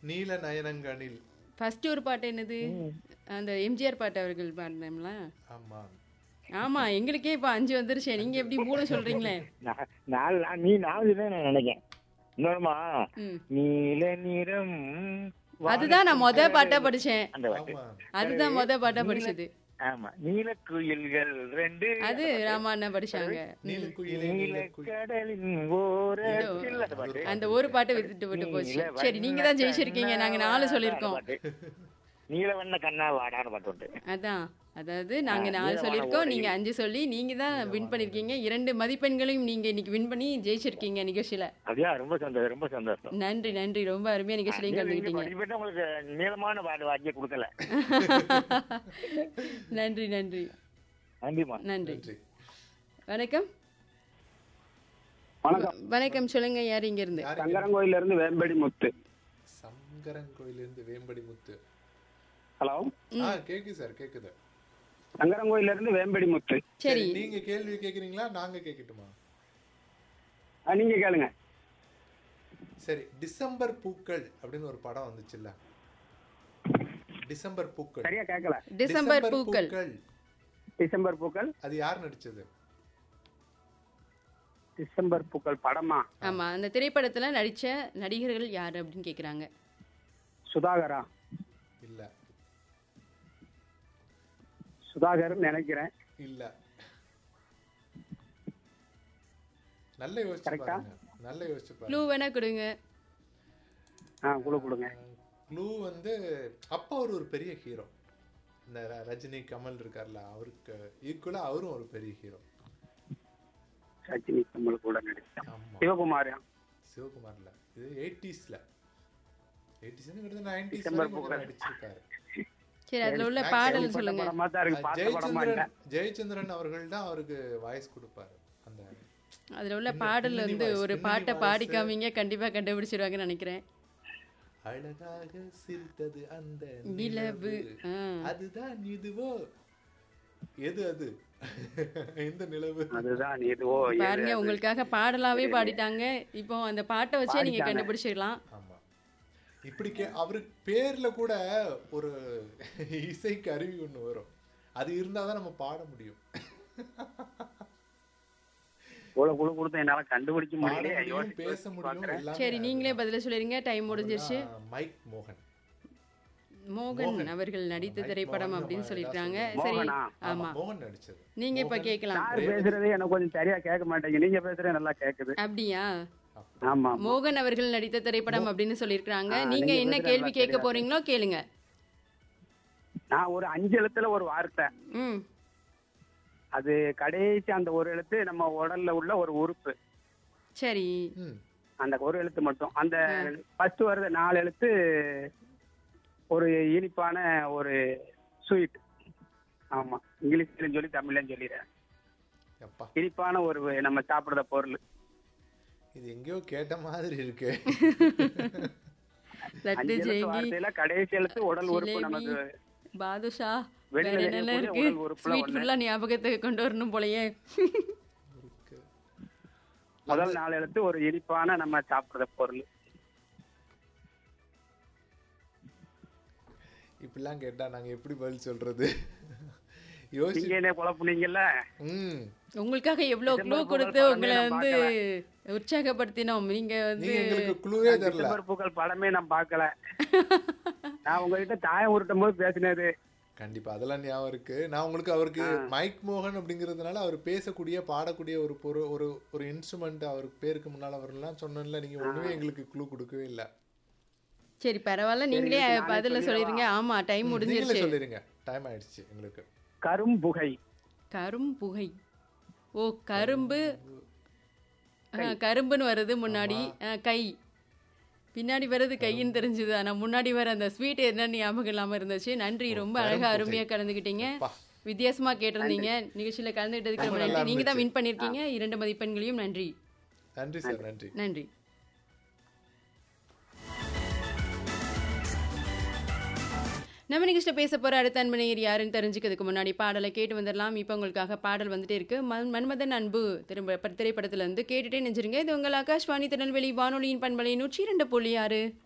நீல நயனங்கனில் ஃபர்ஸ்ட் ஒரு பாட்டு என்னது அந்த எம்ஜிஆர் பாட்டு அவர்கள் பாடினோம்ல ஆமா ஆமா எங்களுக்கே இப்போ அஞ்சு வந்துருச்சு நீங்க எப்படி மூணு சொல்றீங்களே நா- நாலு நா- நீ நாலு தான் நான் நினைக்கிறேன் இன்னொருமா ம். நீல நிறம் அதுதான் நான் மொத பாட்டா படிச்சேன் அந்த பாட்டு ஆமா அதுதான் மொத பாட்டா படிச்சது ஆமா நீலக்குயில்கள் ரெண்டு அது ராமா அண்ணா படிச்சாங்க நீலக்குயிலே நீலக்குயில் நீலக்கடலின் ஓரத்தில் அந்த பாட்டு அந்த ஒரு பாட்டை விட்டுட்டு விட்டு போச்சு சரி நீங்க தான் ஜெயிச்சிருக்கீங்க நாங்க நாலு சொல்லியிருக்கோம் நீலவண்ண கண்ணா வாடான பாட்டு உண்டு அதான் அதாவது நாங்க நாலு சொல்லியிருக்கோம் நீங்க அஞ்சு சொல்லி நீங்க தான் வின் பண்ணிருக்கீங்க இரண்டு மதிப்பெண்களையும் நீங்க இன்னைக்கு வின் பண்ணி ஜெயிச்சிருக்கீங்க நிகழ்ச்சியில அப்படியா ரொம்ப சந்தோஷம் ரொம்ப சந்தோஷம் நன்றி நன்றி ரொம்ப அருமையா நிகழ்ச்சியிலையும் கலந்துக்கிட்டீங்க நீங்க உங்களுக்கு நீளமான பாட்டு வாக்கிய கொடுக்கல நன்றி நன்றி நன்றிமா நன்றி நன்றி வணக்கம் வணக்கம் வணக்கம் சொல்லுங்க யார் இங்க இருந்து யாரு சங்கரங்கோயில இருந்து வேம்படி முத்து சங்கரன் கோயிலிருந்து வேம்படி முத்து ஹலோ ஆ கேக்குது சார் கேக்குது சங்கரங்கோயில இருந்து வேம்படி முத்து சரி நீங்க கேள்வி கேக்குறீங்களா நாங்க கேக்கட்டுமா ஆ, நீங்க கேளுங்க சரி டிசம்பர் பூக்கள் அப்படின்னு ஒரு படம் வந்துச்சுல்ல டிசம்பர் பூக்கள் சரியா கேட்கல டிசம்பர் பூக்கள் டிசம்பர் பூக்கள் அது யார் நடிச்சது டிசம்பர் பூக்கள் படமா ஆமா அந்த திரைப்படத்துல நடிச்ச நடிகர்கள் யாரு அப்படின்னு கேக்குறாங்க சுதாகரா இல்ல சுதாகர் நினைக்கிறேன் இல்ல நல்ல யோசிச்சு Correct ஆ? பாருங்க நல்ல யோசிச்சு க்ளூ பாருங்க வேணா கொடுங்க ஆ குழு கொடுங்க க்ளூ வந்து அப்ப அவர் ஒரு பெரிய ஹீரோ இந்த ர- ரஜினி கமல் இருக்கார்ல அவருக்கு ஈக்குவலா அவரும் ஒரு பெரிய ஹீரோ ரஜினி கமல் கூட நடிச்சேன் ஆமா சிவகுமார் சிவகுமார்ல இது எயிட்டிஸ்ல எயிட்டிஸ்னு கிட்டத்தட்ட நைன்டிஸ் டிசம்பர் வரைக்கும் பூக்கள். நடிச்சிருக்காரு சரி அதுல உள்ள Maximum பாடல் பட்ட சொல்லுங்க படமா தான் இருக்கு பார்த்த படமா இல்ல ஜெயச்சந்திரன் ஜெயச்சந்திரன் அவர்கள் தான் அவருக்கு வாய்ஸ் கொடுப்பாரு அந்த அதுல உள்ள பின்ன- பாடல் பின்னணி வந்து voice, ஒரு பின்னணி பாட்டை voice. பாடி காமிங்க கண்டிப்பா கண்டுபிடிச்சிருவாங்கன்னு நினைக்கிறேன் அழகாக சிரித்தது அந்த நிலவு ஆ. அதுதான் இதுவோ எது அது இந்த நிலவு அதுதான் இதுவோ எது பாருங்க அது? உங்களுக்காக பாடலாவே பாடிட்டாங்க இப்போ அந்த பாட்டை வச்சே நீங்க பாடிட்டாங்க. கண்டுபிடிச்சிடலாம் ஆமா இப்படி கே அவரு பேர்ல கூட ஒரு இசை கருவி ஒண்ணு வரும் அது இருந்தாதான் நம்ம பாட முடியும் இவ்வளவு குழு கொடுத்து என்னால கண்டுபிடிக்க பாட முடியல முடியும் யோசிச்சு பேச யோசிச்சு முடியும் பார்க்கிறேன். எல்லாமே சரி நீங்களே அதுதான். பதில சொல்லிருங்க டைம் முடிஞ்சிருச்சு அவர்தான் மைக் மோகன் மோகன் மோகன். அவர்கள் நடித்த மைக் திரைப்படம் மோகன் அப்படின்னு நம்ம சொல்லிருக்காங்க எல்லாம் சரி மோகனா? ஆமா மோகன் நடிச்சது நீங்க இப்ப மோகன். கேட்கலாம் யார் பேசுறது எனக்கு கொஞ்சம் சரியா கேட்க மாட்டேங்க நீங்க பேசுறது நல்லா கேக்குது அப்படியா அப்படி. ஆமா ஆமா. மோகன் அவர்கள் நடித்த திரைப்படம் அப்படின்னு சொல்லியிருக்காங்க ஆ, நீங்க நீங்க என்ன பேசுறது கேள்வி நல்லா கேட்க தெரியாது. போறீங்களோ கேளுங்க நான் ஒரு அஞ்சு எழுத்துல ஒரு வார்த்தை ம் அது கடைசி அந்த ஒரு எழுத்து நம்ம உடல்ல உள்ள ஒரு உறுப்பு சரி ம். அந்த ஒரு எழுத்து மட்டும் அந்த ஃபர்ஸ்ட் வர்றது நாலு எழுத்து ஒரு இனிப்பான ஒரு ஸ்வீட் ஆமா இங்கிலீஷ்லயும் சொல்லி தமிழ்லயும் சொல்லிடுறேன் அப்பா இனிப்பான ஒரு நம்ம சாப்பிடுற பொருள் இது எங்கேயோ கேட்ட மாதிரி இருக்கு லட்டு அஞ்சு எழுத்து ஜெயங்கி வார்த்தையில கடைசி எழுத்து உடல் உறுப்பு ஜிலேபி, நமக்கு பாதுஷா வெளியில வேற என்னென்ன தெரியக்கூடிய இருக்கு உடல் உறுப்புல ஸ்வீட் ஒண்ணு. ஃபுல்லா ஞாபகத்துக்கு கொண்டு வரணும் போலயே இருக்கு. முதல் நாலு எழுத்து ஒரு இனிப்பான நம்ம சாப்பிடுற பொருள் இப்படிலாம் கேட்டா நாங்க எப்படி பதில் சொல்றது யோசி நீங்க என்ன குழப்புனீங்கல்ல ம் உங்களுக்காக எவ்வளவு க்ளூ டிசம்பர் கொடுத்து படமே உங்களை நான் வந்து உற்சாகப்படுத்தினோம் நீங்க வந்து நீங்க எங்களுக்கு குழுவே தரல டிசம்பர் பூக்கள் படமே நான் பார்க்கல நான் உங்ககிட்ட தாயம் உருட்டும் போது பேசினது கண்டிப்பா அதெல்லாம் ஞாபகம் இருக்கு நான் உங்களுக்கு அவருக்கு மைக் மோகன் அப்படிங்கிறதுனால அவர் பேசக்கூடிய பாடக்கூடிய ஒரு பொருள் ஒரு ஒரு இன்ஸ்ட்ருமெண்ட் அவர் பேருக்கு முன்னால வரலாம் சொன்னேன்ல நீங்க ஒண்ணுமே எங்களுக்கு குழு கொடுக்கவே இல்ல சரி பரவாயில்ல நீங்களே நானே பதில சொல்லிருங்க ஆமா டைம் நீங்களே முடிஞ்சிருச்சு சொல்லிருங்க டைம் ஆயிடுச்சு எங்களுக்கு கரும்புகை கரும்புகை ஓ கரும்பு ஆ, கரும்புன்னு வருது முன்னாடி ஆ, கை பின்னாடி வருது கைன்னு தெரிஞ்சது ஆனா முன்னாடி வர அந்த ஸ்வீட் என்ன ஞாபகம் இல்லாம இருந்துச்சு நன்றி ரொம்ப அழகா கரும்புகை. அருமையா கலந்துக்கிட்டீங்க அப்பா. வித்தியாசமா கேட்டிருந்தீங்க நிகழ்ச்சியில கலந்துக்கிட்டதுக்கு ரொம்ப நன்றி நீங்க தான் இருந்துச்சு. வின் பண்ணிருக்கீங்க இரண்டு மதிப்பெண்களையும் நன்றி நன்றி சார் நன்றி நன்றி நம்ம நிகழ்ச்சியில் பேச போகிற அடுத்த அன்பனையர் யாருன்னு தெரிஞ்சுக்கிறதுக்கு முன்னாடி பாடலை கேட்டு வந்துடலாம் இப்போ உங்களுக்காக பாடல் வந்துட்டே இருக்கு மன் மன்மதன் அன்பு திரும்ப திரைப்படத்துல இருந்து கேட்டுட்டே நெஞ்சிருங்க இது உங்கள் ஆகாஷ்வாணி திருநெல்வேலி வானொலியின் பண்பலை நூற்றி இரண்டு புள்ளி ஆறு